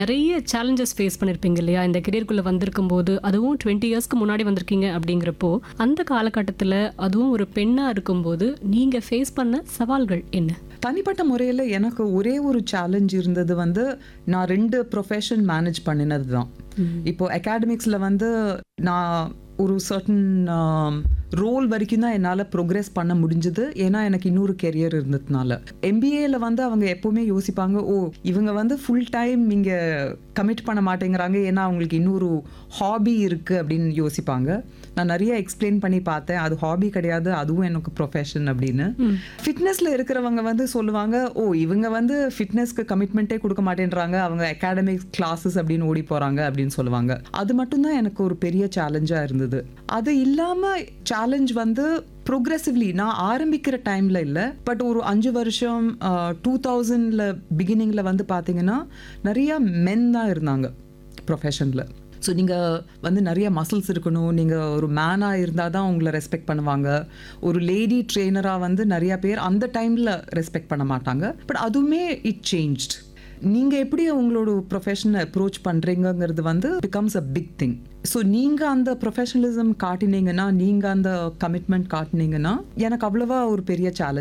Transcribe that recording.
நிறைய challenges face பண்ணியிருப்பீங்க இல்லையா இந்த கெரியர்க்குள்ளே வந்திருக்கும் போது அதுவும் டுவெண்ட்டி இயர்ஸ்க்கு முன்னாடி வந்திருக்கீங்க அப்படிங்கிறப்போ அந்த காலகட்டத்தில் அதுவும் ஒரு பெண்ணாக இருக்கும்போது நீங்கள் ஃபேஸ் பண்ண சவால்கள் என்ன தனிப்பட்ட முறையில் எனக்கு ஒரே ஒரு சேலஞ்ச் இருந்தது வந்து நான் ரெண்டு ப்ரொஃபஷன் மேனேஜ் பண்ணினது தான் இப்போ அகாடமிக்ஸில் வந்து நான் ஒரு சர்டன் ரோல் வரைக்கும் தான் என்னால் ப்ரோக்ரஸ் பண்ண முடிஞ்சது ஏன்னா எனக்கு இன்னொரு கெரியர் இருந்ததுனால எம்பிஏல வந்து அவங்க எப்போவுமே யோசிப்பாங்க ஓ இவங்க வந்து ஃபுல் டைம் இங்கே கமிட் பண்ண மாட்டேங்கிறாங்க ஏன்னா அவங்களுக்கு இன்னொரு ஹாபி இருக்குது அப்படின்னு யோசிப்பாங்க நான் நிறைய எக்ஸ்பிளைன் பண்ணி பார்த்தேன் அது ஹாபி கிடையாது அதுவும் எனக்கு ப்ரொஃபஷன் அப்படின்னு ஃபிட்னஸில் இருக்கிறவங்க வந்து சொல்லுவாங்க ஓ இவங்க வந்து ஃபிட்னஸ்க்கு கமிட்மெண்ட்டே கொடுக்க மாட்டேன்றாங்க அவங்க அகாடமிக் கிளாஸஸ் அப்படின்னு ஓடி போகிறாங்க அப்படின்னு சொல்லுவாங்க அது மட்டும்தான் எனக்கு ஒரு பெரிய சேலஞ்சாக இருந்தது அது இல்லாமல் சேலஞ்ச் வந்து ப்ரோக்ரெசிவ்லி நான் ஆரம்பிக்கிற டைமில் இல்லை பட் ஒரு அஞ்சு வருஷம் டூ தௌசண்டில் பிகினிங்கில் வந்து பார்த்தீங்கன்னா நிறையா மென் தான் இருந்தாங்க ப்ரொஃபஷனில் ஸோ நீங்கள் வந்து நிறைய மசில்ஸ் இருக்கணும் நீங்கள் ஒரு மேனாக இருந்தால் தான் உங்களை ரெஸ்பெக்ட் பண்ணுவாங்க ஒரு லேடி ட்ரெயினராக வந்து நிறைய பேர் அந்த டைமில் ரெஸ்பெக்ட் பண்ண மாட்டாங்க பட் அதுவுமே இட் சேஞ்ச்ட் நீங்கள் எப்படி உங்களோட ப்ரொஃபஷனை அப்ரோச் பண்ணுறீங்கங்கிறது வந்து becomes a big thing so நீங்கள் அந்த ப்ரொஃபஷனலிசம் காட்டினீங்கன்னா நீங்கள் அந்த கமிட்மெண்ட் காட்டினீங்கன்னா எனக்கு அவ்வளோவா ஒரு பெரிய சேலஞ்ச்